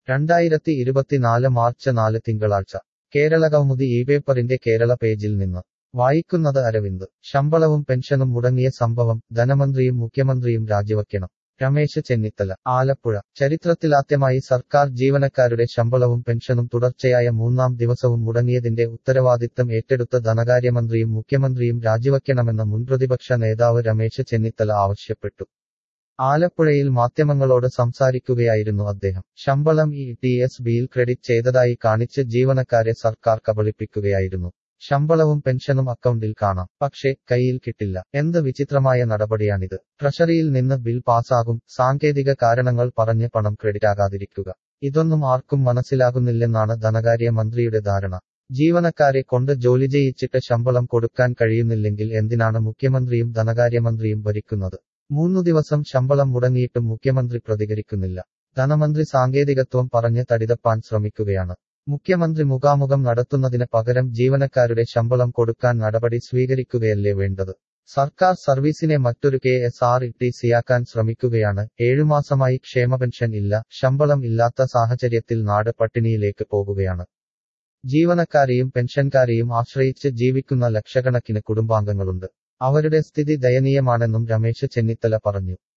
രണ്ടായിരത്തി ഇരുപത്തിനാല് മാർച്ച് നാല് തിങ്കളാഴ്ച കേരള കൗമുദി ഈ പേപ്പറിന്റെ കേരള പേജിൽ നിന്ന് വായിക്കുന്നത് അരവിന്ദ് ശമ്പളവും പെൻഷനും മുടങ്ങിയ സംഭവം ധനമന്ത്രിയും മുഖ്യമന്ത്രിയും രാജിവയ്ക്കണം രമേശ് ചെന്നിത്തല ആലപ്പുഴ ചരിത്രത്തിലാദ്യമായി സർക്കാർ ജീവനക്കാരുടെ ശമ്പളവും പെൻഷനും തുടർച്ചയായ മൂന്നാം ദിവസവും മുടങ്ങിയതിന്റെ ഉത്തരവാദിത്തം ഏറ്റെടുത്ത ധനകാര്യമന്ത്രിയും മുഖ്യമന്ത്രിയും രാജിവയ്ക്കണമെന്ന് മുൻപ്രതിപക്ഷ നേതാവ് രമേശ് ചെന്നിത്തല ആവശ്യപ്പെട്ടു ആലപ്പുഴയിൽ മാധ്യമങ്ങളോട് സംസാരിക്കുകയായിരുന്നു അദ്ദേഹം ശമ്പളം ഇ ടി എസ് ബിയിൽ ക്രെഡിറ്റ് ചെയ്തതായി കാണിച്ച് ജീവനക്കാരെ സർക്കാർ കബളിപ്പിക്കുകയായിരുന്നു ശമ്പളവും പെൻഷനും അക്കൗണ്ടിൽ കാണാം പക്ഷേ കയ്യിൽ കിട്ടില്ല എന്ത് വിചിത്രമായ നടപടിയാണിത് ട്രഷറിയിൽ നിന്ന് ബിൽ പാസ്സാകും സാങ്കേതിക കാരണങ്ങൾ പറഞ്ഞ് പണം ക്രെഡിറ്റ് ആകാതിരിക്കുക ഇതൊന്നും ആർക്കും മനസ്സിലാകുന്നില്ലെന്നാണ് ധനകാര്യ മന്ത്രിയുടെ ധാരണ ജീവനക്കാരെ കൊണ്ട് ജോലി ചെയ്യിച്ചിട്ട് ശമ്പളം കൊടുക്കാൻ കഴിയുന്നില്ലെങ്കിൽ എന്തിനാണ് മുഖ്യമന്ത്രിയും ധനകാര്യമന്ത്രിയും ഭരിക്കുന്നത് മൂന്നു ദിവസം ശമ്പളം മുടങ്ങിയിട്ടും മുഖ്യമന്ത്രി പ്രതികരിക്കുന്നില്ല ധനമന്ത്രി സാങ്കേതികത്വം പറഞ്ഞ് തടിതപ്പാൻ ശ്രമിക്കുകയാണ് മുഖ്യമന്ത്രി മുഖാമുഖം നടത്തുന്നതിന് പകരം ജീവനക്കാരുടെ ശമ്പളം കൊടുക്കാൻ നടപടി സ്വീകരിക്കുകയല്ലേ വേണ്ടത് സർക്കാർ സർവീസിനെ മറ്റൊരു K S R E T സിയാക്കാൻ ശ്രമിക്കുകയാണ് ഏഴുമാസമായി ക്ഷേമ പെൻഷൻ ഇല്ല ശമ്പളം ഇല്ലാത്ത സാഹചര്യത്തിൽ നാട് പട്ടിണിയിലേക്ക് പോകുകയാണ് ജീവനക്കാരെയും പെൻഷൻകാരെയും ആശ്രയിച്ച് ജീവിക്കുന്ന ലക്ഷക്കണക്കിന് കുടുംബാംഗങ്ങളുണ്ട് അവരുടെ സ്ഥിതി ദയനീയമാണെന്നും രമേശ് ചെന്നിത്തല പറഞ്ഞു